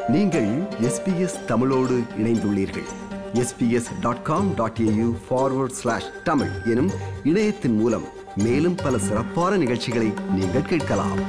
நீங்கள் எஸ்பிஎஸ் தமிழோடு இணைந்துள்ளீர்கள் SBS dot com dot AU forward slash Tamil எனும் இணையத்தின் மூலம் மேலும் பல சிறப்பான நிகழ்ச்சிகளை நீங்கள் கேட்கலாம்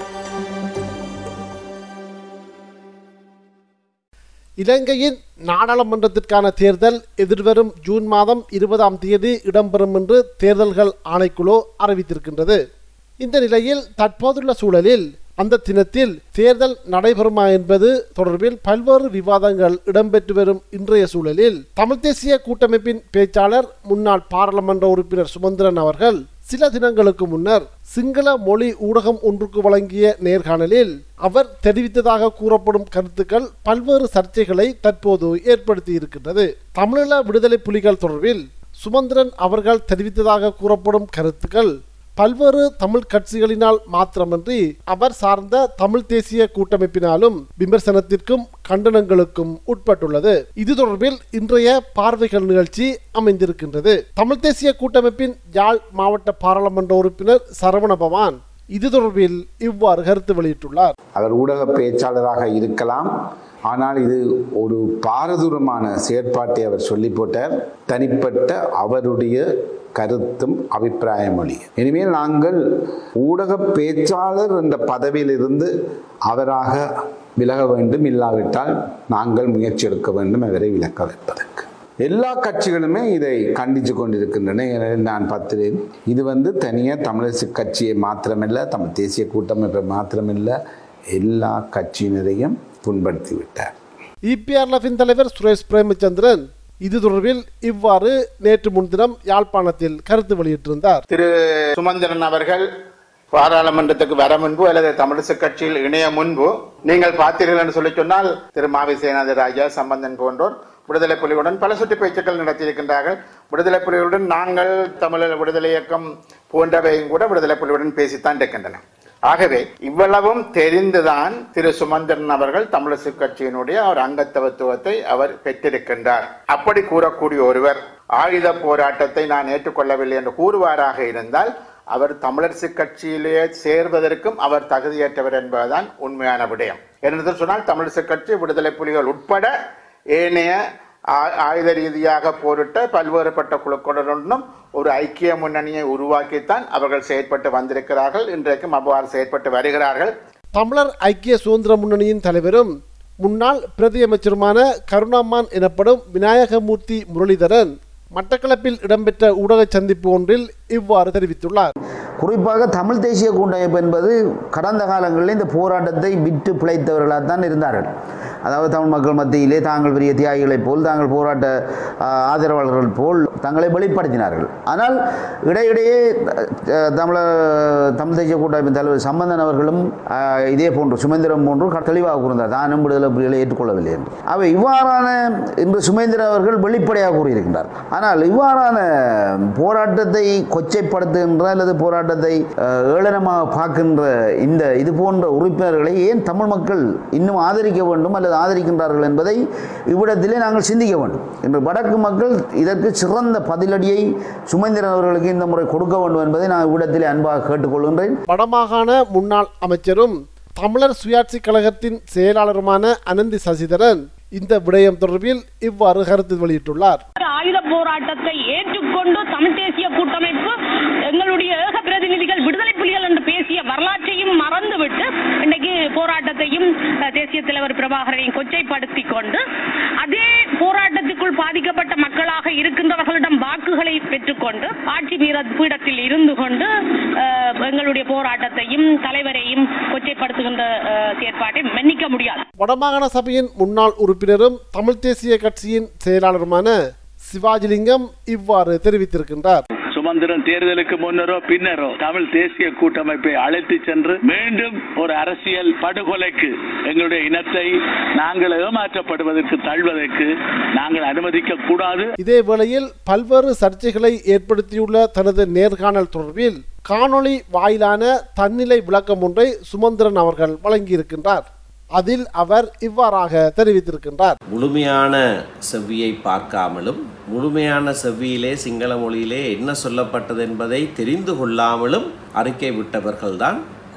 இலங்கையின் நாடாளுமன்றத்திற்கான தேர்தல் எதிர்வரும் ஜூன் மாதம் இருபதாம் தேதி இடம்பெறும் என்று தேர்தல்கள் ஆணைக்குழு அறிவித்திருக்கின்றது இந்த நிலையில் தற்போதுள்ள சூழலில் அந்த தினத்தில் தேர்தல் நடைபெறுமா என்பது தொடர்பில் பல்வேறு விவாதங்கள் இடம்பெற்று வரும் இன்றைய சூழலில் தமிழ் தேசிய கூட்டமைப்பின் பேச்சாளர் முன்னாள் பாராளுமன்ற உறுப்பினர் சுமந்திரன் அவர்கள் சில தினங்களுக்கு முன்னர் சிங்கள மொழி ஊடகம் ஒன்றுக்கு வழங்கிய நேர்காணலில் அவர் தெரிவித்ததாக கூறப்படும் கருத்துக்கள் பல்வேறு சர்ச்சைகளை தற்போது ஏற்படுத்தி இருக்கின்றது தமிழீழ விடுதலை புலிகள் தொடர்பில் சுமந்திரன் அவர்கள் தெரிவித்ததாக கூறப்படும் கருத்துக்கள் பல்வேறு தமிழ் கட்சிகளினால் மாத்திரமன்றி அவர் சார்ந்த தமிழ் தேசிய கூட்டமைப்பினாலும் விமர்சனத்திற்கும் கண்டனங்களுக்கும் உட்பட்டுள்ளது இது தொடர்பில் இன்றைய பார்வைகள் நிகழ்ச்சி அமைந்திருக்கின்றது தமிழ் தேசிய கூட்டமைப்பின் யாழ் மாவட்ட பாராளுமன்ற உறுப்பினர் சரவண பவான் இது தொடர்பில் இவ்வாறு கருத்து வெளியிட்டுள்ளார் அவர் ஊடக பேச்சாளராக இருக்கலாம் ஆனால் இது ஒரு பாரதூரமான செயற்பாட்டை அவர் சொல்லி போட்டார் தனிப்பட்ட அவருடைய கருத்தும் அபிப்பிராய மொழி இனிமேல் நாங்கள் ஊடக பேச்சாளர் என்ற பதவியிலிருந்து அவராக விலக வேண்டும் இல்லாவிட்டால் நாங்கள் முயற்சி எடுக்க வேண்டும் அவரை விலக்க வைப்பதற்கு எல்லா கட்சிகளுமே இதை கண்டித்து கொண்டிருக்கின்றன எனவே நான் பார்க்கிறேன் இது வந்து தனியாக தமிழரசு கட்சியை மாத்திரமில்லை தமிழ் தேசிய கூட்டமைப்பை மாத்திரமில்லை எல்லா கட்சியினரையும் புண்படுத்தி விட்டார் இபிஆர்எஃபின் தலைவர் சுரேஷ் பிரேமச்சந்திரன் இது தொடர்பில் இவ்வாறு நேற்று முன்தினம் யாழ்ப்பாணத்தில் கருத்து வெளியிட்டிருந்தார் திரு சுமந்திரன் அவர்கள் பாராளுமன்றத்துக்கு வர முன்பு அல்லது தமிழிசை கட்சியில் இணைய முன்பு நீங்கள் பார்த்தீர்கள் என்று சொல்லி சொன்னால் திரு மாவி சேனாதி ராஜா சம்பந்தன் போன்றோர் விடுதலை புலிகளுடன் பல சுற்று பேச்சுக்கள் நடத்தியிருக்கின்றார்கள் விடுதலை புலிகளுடன் நாங்கள் தமிழர் விடுதலை இயக்கம் போன்றவையும் கூட விடுதலை புலிகளுடன் பேசித்தான் இருக்கின்றன ஆகவே இவ்வளவும் தெரிந்துதான் திரு சுமந்திரன் அவர்கள் தமிழிசை கட்சியினுடைய அவர் அங்கத்தவத்துவத்தை அவர் பெற்றிருக்கின்றார் அப்படி கூறக்கூடிய ஒருவர் ஆயுத போராட்டத்தை நான் ஏற்றுக்கொள்ளவில்லை என்று கூறுவாராக இருந்தால் அவர் தமிழரசு கட்சியிலே சேர்வதற்கும் அவர் தகுதியற்றவர் என்பதுதான் உண்மையான விடயம் என்று சொன்னால் தமிழரசு கட்சி விடுதலை புலிகள் உட்பட ஏனைய ஆ- ஆயுத ரீதியாக போரிட்ட பல்வேறுபட்ட குழுக்களுடனும் ஒரு ஐக்கிய முன்னணியை உருவாக்கித்தான் அவர்கள் செயற்பட்டு வந்திருக்கிறார்கள் இன்றைக்கும் அவ்வாறு செயற்பட்டு வருகிறார்கள் தமிழர் ஐக்கிய சுதந்திர முன்னணியின் தலைவரும் முன்னாள் பிரதியமைச்சருமான கருணாமான் எனப்படும் விநாயகமூர்த்தி முரளிதரன் மட்டக்களப்பில் இடம்பெற்ற ஊடக சந்திப்பு ஒன்றில் இவ்வாறு தெரிவித்துள்ளார் குறிப்பாக தமிழ் தேசிய கூட்டமைப்பு என்பது கடந்த காலங்களில் இந்த போராட்டத்தை விட்டு பிழைத்தவர்களாக தான் இருந்தார்கள் அதாவது தமிழ் மக்கள் மத்தியிலே தாங்கள் பெரிய தியாகிகளைப் போல் தாங்கள் போராட்ட ஆ, ஆதரவாளர்கள் போல் தங்களை வெளிப்படுத்தினார்கள் ஆனால் இடையிடையே அஹ், தமிழர் தமிழ் தேசிய கூட்டமைப்பின் தலைவர் சம்பந்தன் அவர்களும் ஆ, இதே போன்று சுமந்திரம் போன்று க- தெளிவாக கூறினார் தானும் விடுதலை புலிகளை ஏற்றுக்கொள்ளவில்லை என்று அவை இவ்வாறான இன்று சுமேந்திரன் அவர்கள் வெளிப்படையாக கூறியிருக்கின்றார் ஆனால் இவ்வாறான போராட்டத்தை கொச்சைப்படுத்துகின்ற அல்லது போராட்டத்தை அஹ், ஏளனமாக பார்க்கின்ற இந்த இது போன்ற உறுப்பினர்களை ஏன் தமிழ் மக்கள் இன்னும் ஆதரிக்க வேண்டும் அல்லது ஆதரிக்கின்றார்கள் என்பதை இவ்விடத்திலே நாங்கள் சிந்திக்க வேண்டும் இன்று வடக்கு மக்கள் இதற்கு சிறந்த பதிலடியை சுமந்திரன் அவர்களுக்கு இந்த முறை கொடுக்க வேண்டும் என்பதை நான் இவ்விடத்திலே அன்பாக கேட்டுக்கொள்கின்றேன் வடமாகாண முன்னாள் அமைச்சரும் தமிழர் சுயாட்சி கழகத்தின் செயலாளருமான அனந்தி சசிதரன் இந்த விடயம் தொடர்பில் இவ்வாறு கருத்து வெளியிட்டுள்ளார் ஆயுத போராட்டத்தை ஏற்றுக்கொண்டு தமிழ் தேசிய கூட்டமைப்பு எங்களுடைய ஏக பிரதிநிதிகள் விடுதலை புலிகள் என்று பேசிய வரலாற்றையும் மறந்துவிட்டு இன்னைக்கு போராட்டத்தையும் அஹ், தேசிய தலைவர் பிரபாகரனையும் கொச்சைப்படுத்தி கொண்டு அதே போராட்டத்துக்குள் பாதிக்கப்பட்ட மக்களாக இருக்கின்றவர்களிடம் வாக்குகளை பெற்றுக்கொண்டு ஆட்சி மீற பீடத்தில் இருந்து கொண்டு அஹ், எங்களுடைய போராட்டத்தையும் தலைவரையும் கொச்சைப்படுத்துகின்ற அஹ், செயற்பாட்டை மன்னிக்க முடியாது வடமாகாண சபையின் முன்னாள் உறுப்பினரும் தமிழ் தேசிய கட்சியின் செயலாளருமான சிவாஜிலிங்கம் இவ்வாறு தெரிவித்திருக்கின்றார் சுமந்திரன் தேர்தலுக்கு முன்னரோ பின்னரோ தமிழ் தேசிய கூட்டமைப்பை அழைத்து சென்று மீண்டும் ஒரு அரசியல் படுகொலைக்கு எங்களுடைய இனத்தை நாங்கள் ஏமாற்றப்படுவதற்கு தள்ளுவதற்கு நாங்கள் அனுமதிக்க கூடாது இதே வேளையில் பல்வேறு சர்ச்சைகளை ஏற்படுத்தியுள்ள தனது நேர்காணல் தொடர்பில் காணொளி வாயிலான தன்னிலை விளக்கம் ஒன்றை சுமந்திரன் அவர்கள் வழங்கியிருக்கின்றார் அதில் அவர் இவ்வாறாக தெரிவித்திருக்கின்றார் முழுமையான செவ்வியை பார்க்காமலும் முழுமையான செவ்வியிலே சிங்கள மொழியிலே என்ன சொல்லப்பட்டது என்பதை தெரிந்து கொள்ளாமலும் அறிக்கை விட்டவர்கள்தான்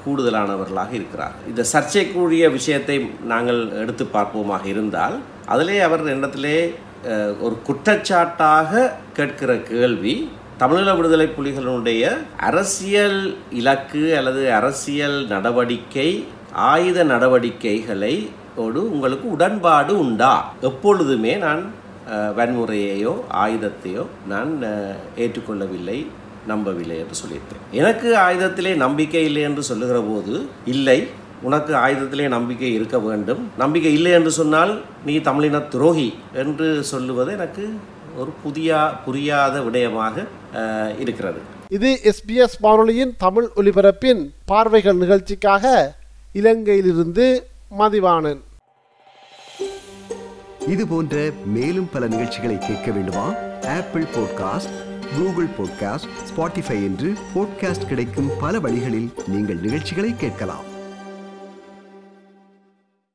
கூடுதலானவர்களாக இருக்கிறார்கள் இந்த சர்ச்சைக்குரிய விஷயத்தை நாங்கள் எடுத்து பார்ப்போமாக இருந்தால் அதிலே அவர் என்னத்திலே அஹ், ஒரு குற்றச்சாட்டாக கேட்கிற கேள்வி தமிழீழ விடுதலை புலிகளுடைய அரசியல் இலக்கு அல்லது அரசியல் நடவடிக்கை ஆயுத நடவடிக்கைகளை ஓடு உங்களுக்கு உடன்பாடு உண்டா எப்பொழுதுமே நான் அஹ், வன்முறையையோ ஆயுதத்தையோ நான் அஹ், ஏற்றுக்கொள்ளவில்லை நம்பவில்லை என்று சொல்லியிருக்கேன் எனக்கு ஆயுதத்திலே நம்பிக்கை இல்லை என்று சொல்லுகிற போது இல்லை உனக்கு ஆயுதத்திலே நம்பிக்கை இருக்க வேண்டும் நம்பிக்கை இல்லை என்று சொன்னால் நீ தமிழின துரோகி என்று சொல்லுவது எனக்கு ஒரு புதிய புரியாத விடயமாக அஹ், இருக்கிறது இது எஸ்பிஎஸ் வானொலியின் தமிழ் ஒலிபரப்பின் பார்வைகள் நிகழ்ச்சிக்காக இலங்கையிலிருந்து மதிவாணன் இது போன்ற மேலும் பல நிகழ்ச்சிகளை கேட்க வேண்டுமா Apple podcast Google podcast Spotify என்று பாட்காஸ்ட் கிடைக்கும் பல வழிகளில் நீங்கள் நிகழ்ச்சிகளை கேட்கலாம்